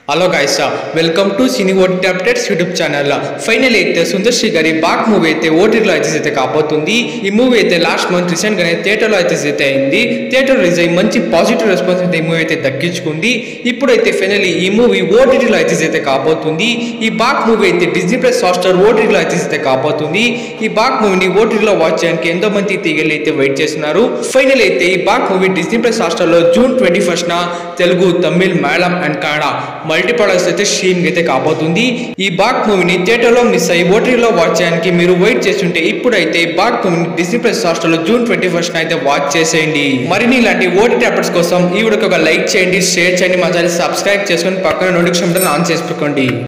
hello guys welcome to cine OT updates YouTube channel final అయితే సుందర్ శ్రీ గారి back movie అయితే ఓటీలో అయితే అయితే కాబోతుంది ఈ మూవీ అయితే లాస్ట్ మంత్ రీసెంట్ గానే థియేటర్లో అయితే అయితే అయింది థియేటర్ రిలీజ్ అయ్యి మంచి పాజిటివ్ రెస్పాన్స్ అయితే ఈ మూవీ అయితే దక్కించుకుంది ఇప్పుడైతే ఫైనల్లీ ఈ మూవీ ఓటీటీలో అయితే అయితే కాబోతుంది ఈ బాక్ మూవీ అయితే డిజ్నీ ప్లస్ హాట్స్టార్ ఓటీటీలో అయితే అయితే కాబోతుంది ఈ బాక్ మూవీని ఓటీటీలో వాచ్ చేయడానికి ఎంతో మంది తీగలు అయితే వెయిట్ చేస్తున్నారు ఫైనల్ అయితే ఈ Baak movie Disney plus Hotstar లో జూన్ ట్వంటీ ఫస్ట్ న తెలుగు తమిళ్ మలయాళం అండ్ కన్నడ మల్టీప్లెక్స్ అయితే స్ట్రీమ్ అయితే కాబోతుంది ఈ బాక్ మూవీని థియేటర్ లో మిస్ అయ్యి ఓటీటీలో వాచ్ చేయడానికి మీరు వెయిట్ చేస్తుంటే ఇప్పుడైతే ఈ బాక్ మూవీని డిజ్నీ ప్లస్ హాట్స్టార్ లో జూన్ ట్వంటీ ఫస్ట్ అయితే వాచ్ చేసేయండి మరిన్ని ఇలాంటి ఓటీటీ అప్డేట్స్ కోసం ఈ వీడియోకి ఒక లైక్ చేయండి షేర్ చేయండి మా ఛానల్ సబ్స్క్రైబ్ చేసుకొని పక్కన నోటిఫికేషన్ ఆన్ చేసుకోండి